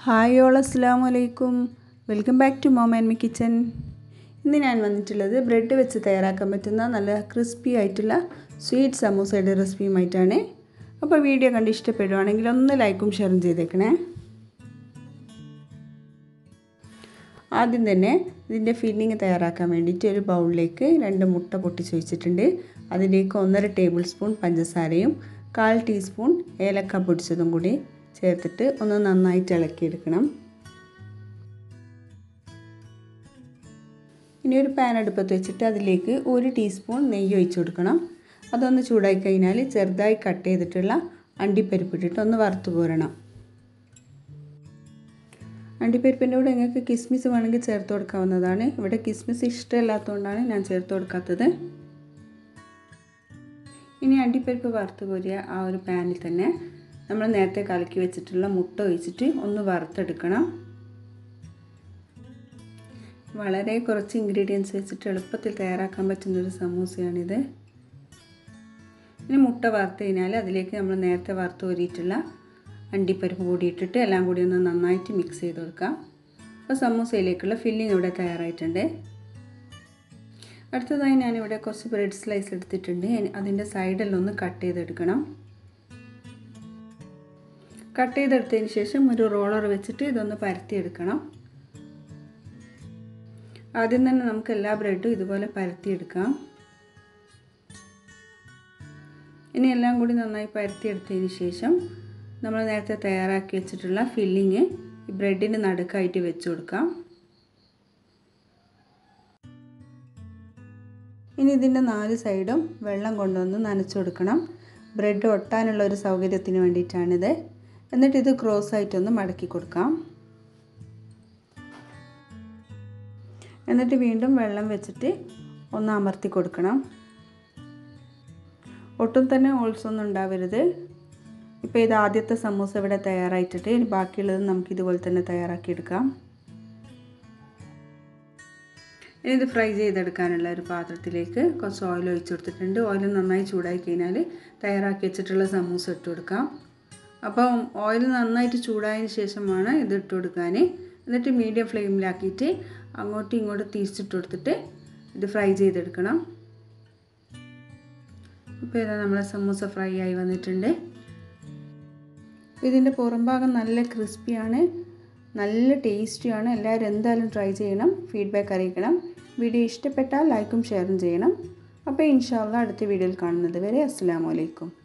hi all അസ്സാം വലൈക്കും welcome back to mom and me kitchen ഇന്ന് ഞാൻ വന്നിട്ടുള്ളത് ബ്രെഡ് വെച്ച് തയ്യാറാക്കാൻ പറ്റുന്ന നല്ല ക്രിസ്പി ആയിട്ടുള്ള സ്വീറ്റ് സമൂസയുടെ റെസിപ്പിയുമായിട്ടാണ് അപ്പോൾ വീഡിയോ കണ്ട് ഇഷ്ടപ്പെടുവാണെങ്കിൽ ഒന്ന് ലൈക്കും ഷെയറും ചെയ്തേക്കണേ ആദ്യം തന്നെ ഇതിൻ്റെ ഫില്ലിങ് തയ്യാറാക്കാൻ വേണ്ടിയിട്ട് ഒരു ബൗളിലേക്ക് രണ്ട് മുട്ട പൊട്ടിച്ച് വെച്ചിട്ടുണ്ട് അതിലേക്ക് ഒന്നര ടേബിൾ സ്പൂൺ പഞ്ചസാരയും കാൽ ടീസ്പൂൺ ഏലക്ക പൊടിച്ചതും കൂടി ചേർത്തിട്ട് ഒന്ന് നന്നായിട്ട് ഇളക്കിയെടുക്കണം ഇനി ഒരു പാൻ അടുപ്പത്ത് വെച്ചിട്ട് അതിലേക്ക് ഒരു ടീസ്പൂൺ നെയ്യ് ഒഴിച്ചു കൊടുക്കണം അതൊന്ന് ചൂടായി കഴിഞ്ഞാൽ ചെറുതായി കട്ട് ചെയ്തിട്ടുള്ള അണ്ടിപ്പരിപ്പ് ഇട്ടിട്ട് ഒന്ന് വറുത്ത് കോരണം അണ്ടിപ്പരിപ്പിൻ്റെ കൂടെ നിങ്ങൾക്ക് കിസ്മിസ് വേണമെങ്കിൽ ചേർത്ത് കൊടുക്കാവുന്നതാണ് ഇവിടെ കിസ്മിസ് ഇഷ്ടമില്ലാത്തതുകൊണ്ടാണ് ഞാൻ ചേർത്ത് കൊടുക്കാത്തത് ഇനി അണ്ടിപ്പരിപ്പ് വറുത്ത് കോരിയ ആ ഒരു പാനിൽ തന്നെ നമ്മൾ നേരത്തെ കലക്കി വെച്ചിട്ടുള്ള മുട്ട ഒഴിച്ചിട്ട് ഒന്ന് വറുത്തെടുക്കണം വളരെ കുറച്ച് ഇൻഗ്രീഡിയൻസ് വെച്ചിട്ട് എളുപ്പത്തിൽ തയ്യാറാക്കാൻ പറ്റുന്നൊരു സമൂസയാണിത് ഇനി മുട്ട വറുത്ത് കഴിഞ്ഞാൽ അതിലേക്ക് നമ്മൾ നേരത്തെ വറുത്ത് കോരിയിട്ടുള്ള അണ്ടിപ്പരിപ്പ് കൂടി ഇട്ടിട്ട് എല്ലാം കൂടി ഒന്ന് നന്നായിട്ട് മിക്സ് ചെയ്ത് കൊടുക്കാം അപ്പോൾ സമൂസയിലേക്കുള്ള ഫില്ലിംഗ് ഇവിടെ തയ്യാറായിട്ടുണ്ട് അടുത്തതായി ഞാനിവിടെ കുറച്ച് ബ്രെഡ് സ്ലൈസ് എടുത്തിട്ടുണ്ട് അതിൻ്റെ സൈഡിലൊന്ന് കട്ട് ചെയ്തെടുക്കണം കട്ട് ചെയ്തെടുത്തതിന് ശേഷം ഒരു റോളർ വെച്ചിട്ട് ഇതൊന്ന് പരത്തിയെടുക്കണം ആദ്യം തന്നെ നമുക്ക് എല്ലാ ബ്രെഡും ഇതുപോലെ പരത്തിയെടുക്കാം ഇനി എല്ലാം കൂടി നന്നായി പരത്തിയെടുത്തതിന് ശേഷം നമ്മൾ നേരത്തെ തയ്യാറാക്കി വെച്ചിട്ടുള്ള ഫില്ലിങ് ഈ ബ്രെഡിന് നടുക്കായിട്ട് വെച്ച് കൊടുക്കാം ഇനി ഇതിൻ്റെ നാല് സൈഡും വെള്ളം കൊണ്ടുവന്ന് നനച്ചു കൊടുക്കണം ബ്രെഡ് ഒട്ടാനുള്ള ഒരു സൗകര്യത്തിന് വേണ്ടിയിട്ടാണിത് എന്നിട്ട് ഇത് ക്രോസ് ആയിട്ടൊന്ന് മടക്കി കൊടുക്കാം എന്നിട്ട് വീണ്ടും വെള്ളം വെച്ചിട്ട് ഒന്ന് അമർത്തി കൊടുക്കണം ഒട്ടും തന്നെ ഹോൾസ് ഒന്നും ഉണ്ടാവരുത് ഇപ്പോൾ ഇത് ആദ്യത്തെ സമൂസ ഇവിടെ തയ്യാറായിട്ടിട്ട് ഇനി ബാക്കിയുള്ളത് നമുക്ക് ഇതുപോലെ തന്നെ തയ്യാറാക്കിയെടുക്കാം ഇനി ഇത് ഫ്രൈ ചെയ്തെടുക്കാനുള്ള ഒരു പാത്രത്തിലേക്ക് കുറച്ച് ഓയിൽ ഒഴിച്ച് കൊടുത്തിട്ടുണ്ട് ഓയിൽ നന്നായി ചൂടായി കഴിഞ്ഞാൽ തയ്യാറാക്കി വെച്ചിട്ടുള്ള സമൂസ ഇട്ട് കൊടുക്കാം അപ്പം ഓയിൽ നന്നായിട്ട് ചൂടായതിന് ശേഷമാണ് ഇത് ഇട്ട് കൊടുക്കാൻ എന്നിട്ട് മീഡിയം ഫ്ലെയിമിലാക്കിയിട്ട് അങ്ങോട്ടും ഇങ്ങോട്ടും തിരിച്ചിട്ട് കൊടുത്തിട്ട് ഇത് ഫ്രൈ ചെയ്തെടുക്കണം ഇപ്പോൾ ഇതാ നമ്മളെ സമൂസ ഫ്രൈ ആയി വന്നിട്ടുണ്ട് ഇതിൻ്റെ പുറം ഭാഗം നല്ല ക്രിസ്പിയാണ് നല്ല ടേസ്റ്റിയാണ് എല്ലാവരും എന്തായാലും ട്രൈ ചെയ്യണം ഫീഡ്ബാക്ക് അറിയിക്കണം വീഡിയോ ഇഷ്ടപ്പെട്ടാൽ ലൈക്കും ഷെയറും ചെയ്യണം അപ്പോൾ ഇൻഷാല്ല അടുത്ത വീഡിയോയിൽ കാണുന്നത് വരെ അസ്സാം വലൈക്കും